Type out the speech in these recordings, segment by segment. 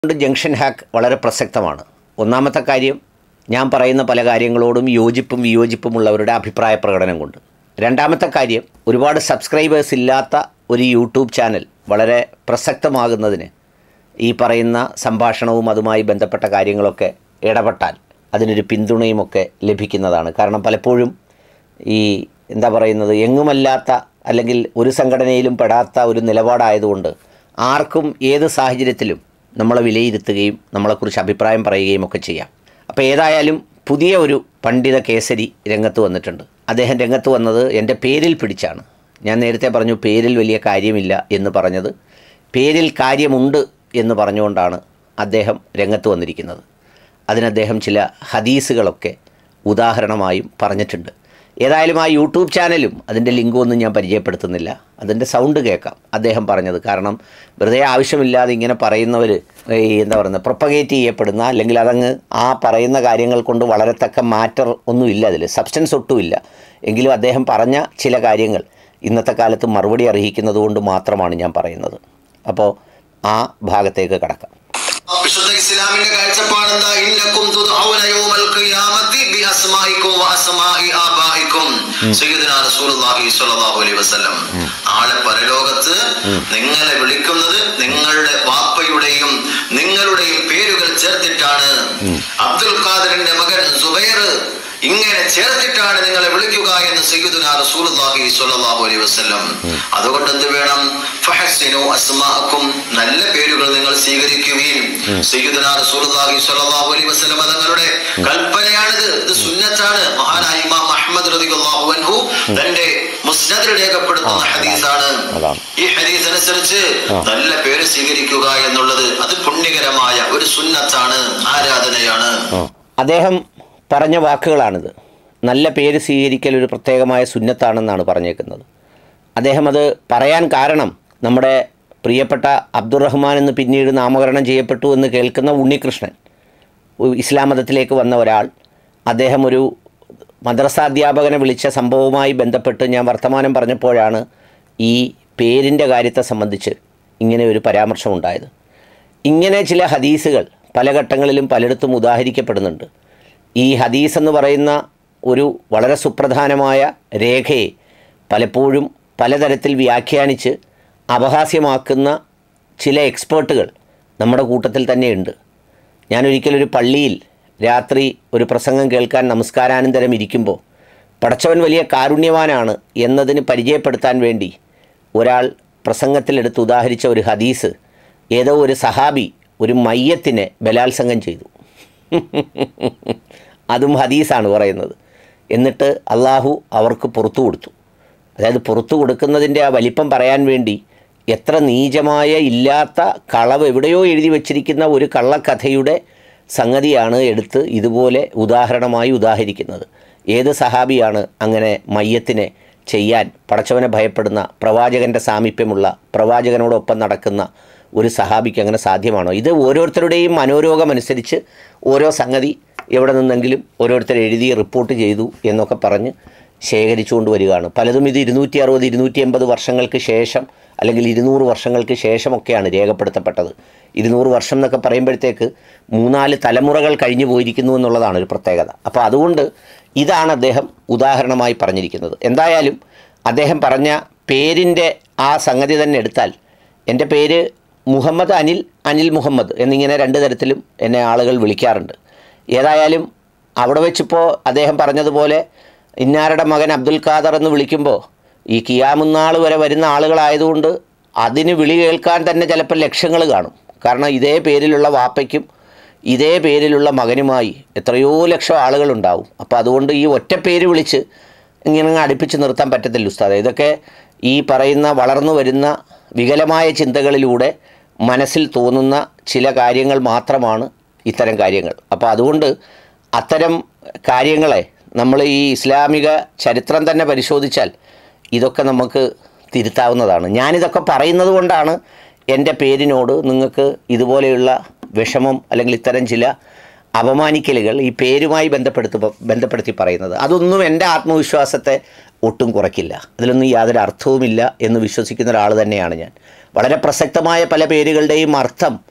കൊണ്ട് junction hack വളരെ പ്രസക്തമാണ് ഒന്നാമത്തെ കാര്യം ഞാൻ പറയുന്ന പല കാര്യങ്ങളോടും യോജിപ്പും വിയോജിപ്പുമുള്ളവരുടെ അഭിപ്രായ പ്രകടനം കൊണ്ട് രണ്ടാമത്തെ കാര്യം ഒരുപാട് സബ്സ്ക്രൈബേഴ്സ് ഇല്ലാത്ത ഒരു യൂട്യൂബ് ചാനൽ വളരെ പ്രസക്തമാകുന്നതിന് ഈ പറയുന്ന സംഭാഷണവും അതുമായി ബന്ധപ്പെട്ട കാര്യങ്ങളൊക്കെ ഇടപെട്ടാൽ അതിനൊരു പിന്തുണയുമൊക്കെ ലഭിക്കുന്നതാണ് കാരണം പലപ്പോഴും ഈ എന്താ പറയുന്നത് എങ്ങുമല്ലാത്ത അല്ലെങ്കിൽ ഒരു സംഘടനയിലും പെടാത്ത ഒരു നിലപാടായതുകൊണ്ട് ആർക്കും ഏത് സാഹചര്യത്തിലും നമ്മളെ വിലയിരുത്തുകയും നമ്മളെക്കുറിച്ച് അഭിപ്രായം പറയുകയും ഒക്കെ ചെയ്യാം അപ്പോൾ ഏതായാലും പുതിയ ഒരു പണ്ഡിത കേസരി രംഗത്ത് വന്നിട്ടുണ്ട് അദ്ദേഹം രംഗത്ത് വന്നത് എൻ്റെ പേരിൽ പിടിച്ചാണ് ഞാൻ നേരത്തെ പറഞ്ഞു പേരിൽ വലിയ കാര്യമില്ല എന്ന് പറഞ്ഞത് പേരിൽ കാര്യമുണ്ട് എന്ന് പറഞ്ഞുകൊണ്ടാണ് അദ്ദേഹം രംഗത്ത് വന്നിരിക്കുന്നത് അതിന് അദ്ദേഹം ചില ഹദീസുകളൊക്കെ ഉദാഹരണമായും പറഞ്ഞിട്ടുണ്ട് ഏതായാലും ആ യൂട്യൂബ് ചാനലും അതിൻ്റെ ലിങ്കും ഒന്നും ഞാൻ പരിചയപ്പെടുത്തുന്നില്ല അതിൻ്റെ സൗണ്ട് കേൾക്കാം അദ്ദേഹം പറഞ്ഞത് കാരണം വെറുതെ ആവശ്യമില്ലാതെ ഇങ്ങനെ പറയുന്നവർ ഈ എന്താ പറയുന്നത് പ്രൊപ്പഗേറ്റ് ചെയ്യപ്പെടുന്ന അല്ലെങ്കിൽ അതങ്ങ് ആ പറയുന്ന കാര്യങ്ങൾ കൊണ്ട് വളരെ തക്ക മാറ്റർ ഒന്നുമില്ല അതിൽ സബ്സ്റ്റൻസ് ഒട്ടുമില്ല എങ്കിലും അദ്ദേഹം പറഞ്ഞ ചില കാര്യങ്ങൾ ഇന്നത്തെ കാലത്ത് മറുപടി അർഹിക്കുന്നത് കൊണ്ട് മാത്രമാണ് ഞാൻ പറയുന്നത് അപ്പോൾ ആ ഭാഗത്തേക്ക് കടക്കാം വിശുദ്ധ ഇസ്ലാമിന്റെ കാഴ്ചപ്പാടെന്താ ഇന്നക്കും തുദ്ഔന യൗമൽ ഖിയാമത്തി ബിഅസ്മാഇക്കും വഅസ്മാഇ ആബായിക്കും സയ്യിദുനാ റസൂലുള്ളാഹി സ്വല്ലല്ലാഹു അലൈഹി വസല്ലം നാളെ പരലോകത്ത് നിങ്ങളെ വിളിക്കുന്നത് നിങ്ങളുടെ വാപ്പയുടെയും നിങ്ങളുടെയും പേരുകൾ ചേർത്തിട്ടാണ് അബ്ദുൽ ഖാദറിന്റെ മകൻ സുബൈർ ഇങ്ങനെ ചേർത്തിട്ടാണ് നിങ്ങളെ വിളിക്കുക എന്ന് സയ്യിദുനാ റസൂലുള്ളാഹി സ്വല്ലല്ലാഹു അലൈഹി വസല്ലം അതുകൊണ്ട് എന്ത് വേണം ഫഹസ്സിനു അസ്മാഅക്കും നല്ല പേരുകൾ നിങ്ങൾ സ്വീകരിക്കുകയും സയ്യിദുനാ റസൂലുള്ളാഹി സ്വല്ലല്ലാഹു അലൈഹി വസല്ലം തങ്ങളുടെ കൽപ്പനയാണിത് ഇത് സുന്നത്താണ് മഹാനായ ഇമാം അഹ്മദ് റളിയല്ലാഹു അൻഹു തന്റെ മുസ്നദിൽ രേഖപ്പെടുത്തുന്ന ഹദീസാണ് അതാണ്. ഈ ഹദീസ് അനുസരിച്ച് നല്ല പേര് സ്വീകരിക്കുക എന്നുള്ളത് അത് പുണ്യകരമായ ഒരു സുന്നത്താണ് ആരാധനയാണ് ആ. അദ്ദേഹം പറഞ്ഞ വാക്കുകളാണിത് നല്ല പേര് സ്വീകരിക്കൽ ഒരു പ്രത്യേകമായ സുന്നത്താണെന്നാണ് പറഞ്ഞേക്കുന്നത് അദ്ദേഹം അത് പറയാൻ കാരണം നമ്മുടെ പ്രിയപ്പെട്ട അബ്ദുറഹ്മാൻ എന്ന് പിന്നീട് നാമകരണം ചെയ്യപ്പെട്ടു എന്ന് കേൾക്കുന്ന ഉണ്ണികൃഷ്ണൻ ഉ- ഇസ്ലാം മതത്തിലേക്ക് വന്ന ഒരാൾ അദ്ദേഹം ഒരു മദ്രസാധ്യാപകനെ വിളിച്ച സംഭവവുമായി ബന്ധപ്പെട്ട് ഞാൻ വർത്തമാനം പറഞ്ഞപ്പോഴാണ് ഈ പേരിൻ്റെ കാര്യത്തെ സംബന്ധിച്ച് ഇങ്ങനെ ഒരു പരാമർശം ഉണ്ടായത് ഇങ്ങനെ ചില ഹദീസുകൾ പല ഘട്ടങ്ങളിലും പലയിടത്തും ഉദാഹരിക്കപ്പെടുന്നുണ്ട് ഈ ഹദീസ് എന്ന് പറയുന്ന ഒരു വളരെ സുപ്രധാനമായ രേഖയെ പലപ്പോഴും പലതരത്തിൽ വ്യാഖ്യാനിച്ച് അപഹാസ്യമാക്കുന്ന ചില എക്സ്പേർട്ടുകൾ നമ്മുടെ കൂട്ടത്തിൽ തന്നെയുണ്ട് ഞാനൊരിക്കലൊരു പള്ളിയിൽ രാത്രി ഒരു പ്രസംഗം കേൾക്കാൻ നമസ്കാരാനന്തരം ഇരിക്കുമ്പോൾ പടച്ചവൻ വലിയ കാരുണ്യവാനാണ് എന്നതിന് പരിചയപ്പെടുത്താൻ വേണ്ടി ഒരാൾ പ്രസംഗത്തിലെടുത്ത് ഉദാഹരിച്ച ഒരു ഹദീസ് ഏതോ ഒരു സഹാബി ഒരു മയ്യത്തിനെ ബലാത്സംഗം ചെയ്തു അതും ഹദീസാണ് പറയുന്നത് എന്നിട്ട് അള്ളാഹു അവർക്ക് പുറത്തു കൊടുത്തു അതായത് പുറത്തു കൊടുക്കുന്നതിൻ്റെ ആ വലിപ്പം പറയാൻ വേണ്ടി എത്ര നീചമായ ഇല്ലാത്ത കളവ് എവിടെയോ എഴുതി വച്ചിരിക്കുന്ന ഒരു കള്ളക്കഥയുടെ സംഗതിയാണ് എടുത്ത് ഇതുപോലെ ഉദാഹരണമായി ഉദാഹരിക്കുന്നത് ഏത് സഹാബിയാണ് അങ്ങനെ മയ്യത്തിനെ ചെയ്യാൻ പടച്ചവനെ ഭയപ്പെടുന്ന പ്രവാചകൻ്റെ സാമീപ്യമുള്ള പ്രവാചകനോടൊപ്പം നടക്കുന്ന ഒരു സഹാബിക്ക് അങ്ങനെ സാധ്യമാണോ ഇത് ഓരോരുത്തരുടെയും മനോരോഗമനുസരിച്ച് ഓരോ സംഗതി എവിടെ നിന്നെങ്കിലും ഓരോരുത്തർ എഴുതി റിപ്പോർട്ട് ചെയ്തു എന്നൊക്കെ പറഞ്ഞ് ശേഖരിച്ചുകൊണ്ട് വരികയാണ് പലതും ഇത് ഇരുന്നൂറ്റി അറുപത് ഇരുന്നൂറ്റി എൺപത് വർഷങ്ങൾക്ക് ശേഷം അല്ലെങ്കിൽ ഇരുന്നൂറ് വർഷങ്ങൾക്ക് ശേഷമൊക്കെയാണ് രേഖപ്പെടുത്തപ്പെട്ടത് ഇരുന്നൂറ് വർഷം എന്നൊക്കെ പറയുമ്പോഴത്തേക്ക് മൂന്നാല് തലമുറകൾ കഴിഞ്ഞു പോയിരിക്കുന്നു എന്നുള്ളതാണ് ഒരു പ്രത്യേകത അപ്പോൾ അതുകൊണ്ട് ഇതാണ് അദ്ദേഹം ഉദാഹരണമായി പറഞ്ഞിരിക്കുന്നത് എന്തായാലും അദ്ദേഹം പറഞ്ഞ പേരിൻ്റെ ആ സംഗതി തന്നെ എടുത്താൽ എൻ്റെ പേര് മുഹമ്മദ് അനിൽ അനിൽ മുഹമ്മദ് എന്നിങ്ങനെ രണ്ട് തരത്തിലും എന്നെ ആളുകൾ വിളിക്കാറുണ്ട് ഏതായാലും അവിടെ വെച്ചിപ്പോൾ അദ്ദേഹം പറഞ്ഞതുപോലെ ഇന്നാരുടെ മകൻ അബ്ദുൽ ഖാദർ എന്ന് വിളിക്കുമ്പോൾ ഈ കിയാമുന്നാൾ വരെ വരുന്ന ആളുകളായതുകൊണ്ട് അതിന് വിളി കേൾക്കാൻ തന്നെ ചിലപ്പോൾ ലക്ഷങ്ങൾ കാണും കാരണം ഇതേ പേരിലുള്ള വാപ്പയ്ക്കും ഇതേ പേരിലുള്ള മകനുമായി എത്രയോ ലക്ഷം ആളുകളുണ്ടാവും അപ്പോൾ അതുകൊണ്ട് ഈ ഒറ്റ പേര് വിളിച്ച് ഇങ്ങനെ അങ്ങ് അടുപ്പിച്ച് നിർത്താൻ പറ്റത്തില്ല ഉസ്താദെ ഇതൊക്കെ ഈ പറയുന്ന വളർന്നു വരുന്ന വികലമായ ചിന്തകളിലൂടെ മനസ്സിൽ തോന്നുന്ന ചില കാര്യങ്ങൾ മാത്രമാണ് ഇത്തരം കാര്യങ്ങൾ അപ്പോൾ അതുകൊണ്ട് അത്തരം കാര്യങ്ങളെ നമ്മൾ ഈ ഇസ്ലാമിക ചരിത്രം തന്നെ പരിശോധിച്ചാൽ ഇതൊക്കെ നമുക്ക് തിരുത്താവുന്നതാണ് ഞാനിതൊക്കെ പറയുന്നത് കൊണ്ടാണ് എൻ്റെ പേരിനോട് നിങ്ങൾക്ക് ഇതുപോലെയുള്ള വിഷമം അല്ലെങ്കിൽ ഇത്തരം ചില അപമാനിക്കലുകൾ ഈ പേരുമായി ബന്ധപ്പെടുത്തി ബന്ധപ്പെടുത്തി പറയുന്നത് അതൊന്നും എൻ്റെ ആത്മവിശ്വാസത്തെ ഒട്ടും കുറയ്ക്കില്ല അതിലൊന്നും യാതൊരു അർത്ഥവുമില്ല എന്ന് വിശ്വസിക്കുന്ന ഒരാൾ തന്നെയാണ് ഞാൻ വളരെ പ്രസക്തമായ പല പേരുകളുടെയും അർത്ഥം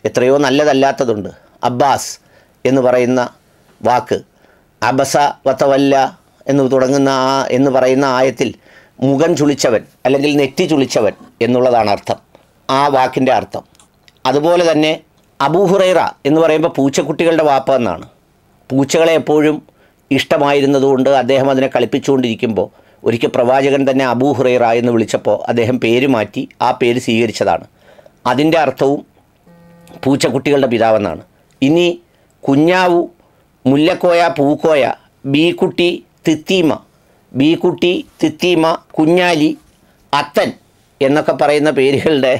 എത്രയോ നല്ലതല്ലാത്തതുണ്ട് അബ്ബാസ് എന്ന് പറയുന്ന വാക്ക് അബസ വത്തവല്ല എന്ന് തുടങ്ങുന്ന ആ എന്ന് പറയുന്ന ആയത്തിൽ മുഖം ചുളിച്ചവൻ അല്ലെങ്കിൽ നെറ്റി ചുളിച്ചവൻ എന്നുള്ളതാണ് അർത്ഥം ആ വാക്കിൻ്റെ അർത്ഥം അതുപോലെ തന്നെ അബൂഹുറൈറ എന്ന് പറയുമ്പോൾ പൂച്ചക്കുട്ടികളുടെ വാപ്പ എന്നാണ് പൂച്ചകളെ എപ്പോഴും ഇഷ്ടമായിരുന്നതുകൊണ്ട് അദ്ദേഹം അതിനെ കളിപ്പിച്ചുകൊണ്ടിരിക്കുമ്പോൾ ഒരിക്കൽ പ്രവാചകൻ തന്നെ അബൂഹുറൈറ എന്ന് വിളിച്ചപ്പോൾ അദ്ദേഹം പേര് മാറ്റി ആ പേര് സ്വീകരിച്ചതാണ് അതിൻ്റെ അർത്ഥവും പൂച്ചക്കുട്ടികളുടെ പിതാവെന്നാണ് ഇനി കുഞ്ഞാവു മുല്ലക്കോയ പൂക്കോയ ബീക്കുട്ടി തിത്തീമ ബീക്കുട്ടി തിത്തീമ കുഞ്ഞാലി അത്തൻ എന്നൊക്കെ പറയുന്ന പേരുകളുടെ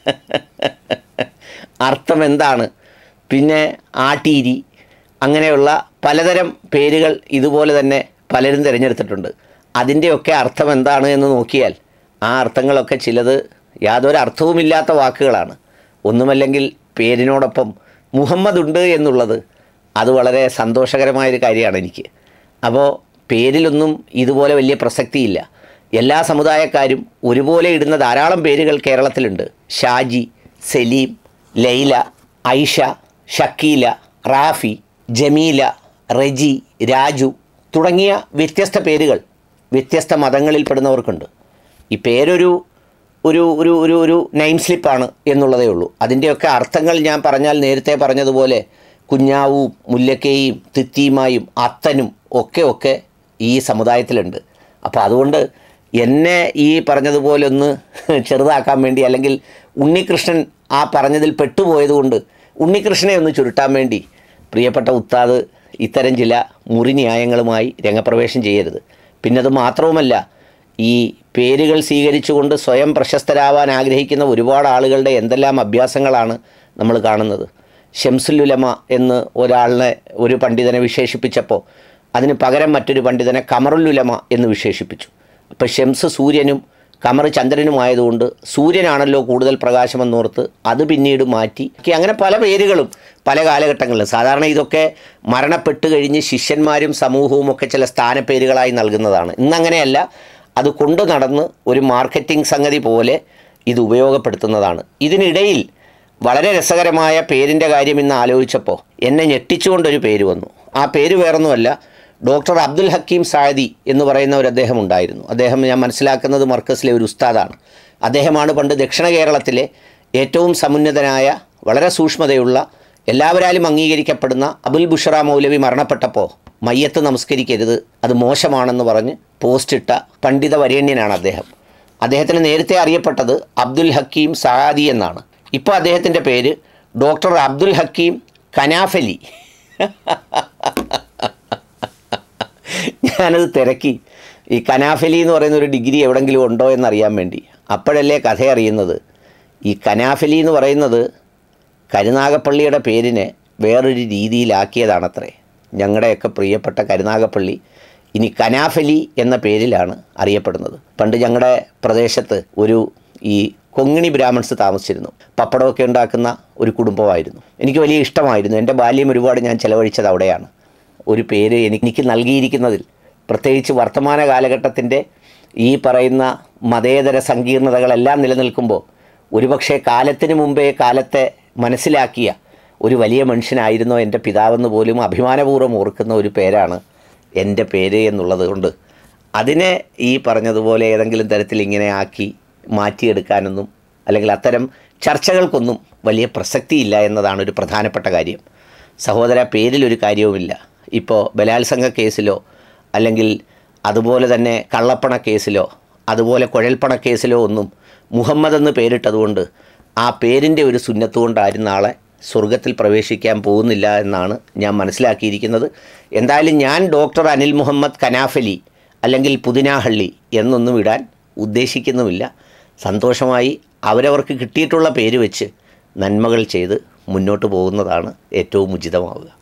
അർത്ഥം എന്താണ് പിന്നെ ആട്ടീരി അങ്ങനെയുള്ള പലതരം പേരുകൾ ഇതുപോലെ തന്നെ പലരും തിരഞ്ഞെടുത്തിട്ടുണ്ട് അതിൻ്റെയൊക്കെ അർത്ഥം എന്താണ് എന്ന് നോക്കിയാൽ ആ അർത്ഥങ്ങളൊക്കെ ചിലത് യാതൊരു അർത്ഥവുമില്ലാത്ത വാക്കുകളാണ് ഒന്നുമല്ലെങ്കിൽ പേരിനോടൊപ്പം മുഹമ്മദ് ഉണ്ട് എന്നുള്ളത് അത് വളരെ സന്തോഷകരമായൊരു കാര്യമാണ് എനിക്ക് അപ്പോൾ പേരിലൊന്നും ഇതുപോലെ വലിയ പ്രസക്തിയില്ല എല്ലാ സമുദായക്കാരും ഒരുപോലെ ഇടുന്ന ധാരാളം പേരുകൾ കേരളത്തിലുണ്ട് ഷാജി സലീം ലൈല ഐഷ ഷക്കീല റാഫി ജമീല റെജി രാജു തുടങ്ങിയ വ്യത്യസ്ത പേരുകൾ വ്യത്യസ്ത മതങ്ങളിൽപ്പെടുന്നവർക്കുണ്ട് ഈ പേരൊരു ഒരു ഒരു ഒരു ഒരു നെയിം സ്ലിപ്പാണ് എന്നുള്ളതേ ഉള്ളൂ അതിൻ്റെയൊക്കെ അർത്ഥങ്ങൾ ഞാൻ പറഞ്ഞാൽ നേരത്തെ പറഞ്ഞതുപോലെ കുഞ്ഞാവും മുല്ലക്കയും തിത്തീമായും അത്തനും ഒക്കെ ഒക്കെ ഈ സമുദായത്തിലുണ്ട് അപ്പോൾ അതുകൊണ്ട് എന്നെ ഈ പറഞ്ഞതുപോലെ ഒന്ന് ചെറുതാക്കാൻ വേണ്ടി അല്ലെങ്കിൽ ഉണ്ണികൃഷ്ണൻ ആ പറഞ്ഞതിൽ പെട്ടുപോയതുകൊണ്ട് ഉണ്ണികൃഷ്ണനെ ഒന്ന് ചുരുട്ടാൻ വേണ്ടി പ്രിയപ്പെട്ട ഉത്താദ് ഇത്തരം ചില മുറി ന്യായങ്ങളുമായി രംഗപ്രവേശം ചെയ്യരുത് പിന്നെ അത് മാത്രവുമല്ല ഈ പേരുകൾ സ്വീകരിച്ചുകൊണ്ട് സ്വയം പ്രശസ്തരാവാൻ ആഗ്രഹിക്കുന്ന ഒരുപാട് ആളുകളുടെ എന്തെല്ലാം അഭ്യാസങ്ങളാണ് നമ്മൾ കാണുന്നത് ഷംസുലുലമ എന്ന് ഒരാളിനെ ഒരു പണ്ഡിതനെ വിശേഷിപ്പിച്ചപ്പോൾ അതിന് പകരം മറ്റൊരു പണ്ഡിതനെ കമറുല്ലുലമ എന്ന് വിശേഷിപ്പിച്ചു അപ്പോൾ ഷംസ് സൂര്യനും കമർ ചന്ദ്രനുമായതുകൊണ്ട് സൂര്യനാണല്ലോ കൂടുതൽ പ്രകാശമെന്നോർത്ത് അത് പിന്നീട് മാറ്റി ഒക്കെ അങ്ങനെ പല പേരുകളും പല കാലഘട്ടങ്ങളിലും സാധാരണ ഇതൊക്കെ മരണപ്പെട്ട് കഴിഞ്ഞ് ശിഷ്യന്മാരും സമൂഹവും ഒക്കെ ചില സ്ഥാനപ്പേരുകളായി നൽകുന്നതാണ് ഇന്നങ്ങനെയല്ല അത് കൊണ്ടു നടന്ന് ഒരു മാർക്കറ്റിംഗ് സംഗതി പോലെ ഇത് ഉപയോഗപ്പെടുത്തുന്നതാണ് ഇതിനിടയിൽ വളരെ രസകരമായ പേരിൻ്റെ കാര്യം ഇന്ന് ആലോചിച്ചപ്പോൾ എന്നെ ഞെട്ടിച്ചുകൊണ്ടൊരു പേര് വന്നു ആ പേര് വേറൊന്നുമല്ല ഡോക്ടർ അബ്ദുൽ ഹക്കീം സായദി എന്ന് പറയുന്ന ഒരു അദ്ദേഹം ഉണ്ടായിരുന്നു അദ്ദേഹം ഞാൻ മനസ്സിലാക്കുന്നത് മർക്കസിലെ ഒരു ഉസ്താദാണ് അദ്ദേഹമാണ് പണ്ട് ദക്ഷിണ കേരളത്തിലെ ഏറ്റവും സമുന്നതനായ വളരെ സൂക്ഷ്മതയുള്ള എല്ലാവരാലും അംഗീകരിക്കപ്പെടുന്ന അബുൽ ബുഷറ മൗലവി മരണപ്പെട്ടപ്പോൾ മയ്യത്ത് നമസ്കരിക്കരുത് അത് മോശമാണെന്ന് പറഞ്ഞ് പോസ്റ്റിട്ട പണ്ഡിത വരേണ്യനാണ് അദ്ദേഹം അദ്ദേഹത്തിന് നേരത്തെ അറിയപ്പെട്ടത് അബ്ദുൽ ഹക്കീം സഹാദി എന്നാണ് ഇപ്പോൾ അദ്ദേഹത്തിൻ്റെ പേര് ഡോക്ടർ അബ്ദുൽ ഹക്കീം കനാഫലി ഞാനത് തിരക്കി ഈ കനാഫലി എന്ന് പറയുന്ന ഒരു ഡിഗ്രി എവിടെങ്കിലും ഉണ്ടോ എന്നറിയാൻ വേണ്ടി അപ്പോഴല്ലേ കഥ അറിയുന്നത് ഈ കനാഫലി എന്ന് പറയുന്നത് കരുനാഗപ്പള്ളിയുടെ പേരിനെ വേറൊരു രീതിയിലാക്കിയതാണത്രേ ഞങ്ങളുടെയൊക്കെ പ്രിയപ്പെട്ട കരുനാഗപ്പള്ളി ഇനി കനാഫലി എന്ന പേരിലാണ് അറിയപ്പെടുന്നത് പണ്ട് ഞങ്ങളുടെ പ്രദേശത്ത് ഒരു ഈ കൊങ്ങിണി ബ്രാഹ്മൺസ് താമസിച്ചിരുന്നു പപ്പടമൊക്കെ ഉണ്ടാക്കുന്ന ഒരു കുടുംബമായിരുന്നു എനിക്ക് വലിയ ഇഷ്ടമായിരുന്നു എൻ്റെ ബാല്യം ഒരുപാട് ഞാൻ ചിലവഴിച്ചത് അവിടെയാണ് ഒരു പേര് എനിക്ക് എനിക്ക് നൽകിയിരിക്കുന്നതിൽ പ്രത്യേകിച്ച് വർത്തമാന കാലഘട്ടത്തിൻ്റെ ഈ പറയുന്ന മതേതര സങ്കീർണതകളെല്ലാം നിലനിൽക്കുമ്പോൾ ഒരുപക്ഷെ കാലത്തിന് മുമ്പേ കാലത്തെ മനസ്സിലാക്കിയ ഒരു വലിയ മനുഷ്യനായിരുന്നോ എൻ്റെ പിതാവെന്ന് പോലും അഭിമാനപൂർവ്വം ഓർക്കുന്ന ഒരു പേരാണ് എൻ്റെ പേര് എന്നുള്ളത് കൊണ്ട് അതിനെ ഈ പറഞ്ഞതുപോലെ ഏതെങ്കിലും തരത്തിൽ ഇങ്ങനെ ആക്കി മാറ്റിയെടുക്കാനൊന്നും അല്ലെങ്കിൽ അത്തരം ചർച്ചകൾക്കൊന്നും വലിയ പ്രസക്തിയില്ല എന്നതാണ് ഒരു പ്രധാനപ്പെട്ട കാര്യം സഹോദര പേരിലൊരു കാര്യവുമില്ല ഇപ്പോൾ ബലാത്സംഗ കേസിലോ അല്ലെങ്കിൽ അതുപോലെ തന്നെ കള്ളപ്പണ കേസിലോ അതുപോലെ കുഴൽപ്പണ കേസിലോ ഒന്നും മുഹമ്മദ് എന്ന് പേരിട്ടതുകൊണ്ട് ആ പേരിൻ്റെ ഒരു സുന്നത്തുകൊണ്ടാരും നാളെ സ്വർഗത്തിൽ പ്രവേശിക്കാൻ പോകുന്നില്ല എന്നാണ് ഞാൻ മനസ്സിലാക്കിയിരിക്കുന്നത് എന്തായാലും ഞാൻ ഡോക്ടർ അനിൽ മുഹമ്മദ് കനാഫലി അല്ലെങ്കിൽ പുതിനാഹള്ളി എന്നൊന്നും ഇടാൻ ഉദ്ദേശിക്കുന്നുമില്ല സന്തോഷമായി അവരവർക്ക് കിട്ടിയിട്ടുള്ള പേര് വെച്ച് നന്മകൾ ചെയ്ത് മുന്നോട്ട് പോകുന്നതാണ് ഏറ്റവും ഉചിതമാവുക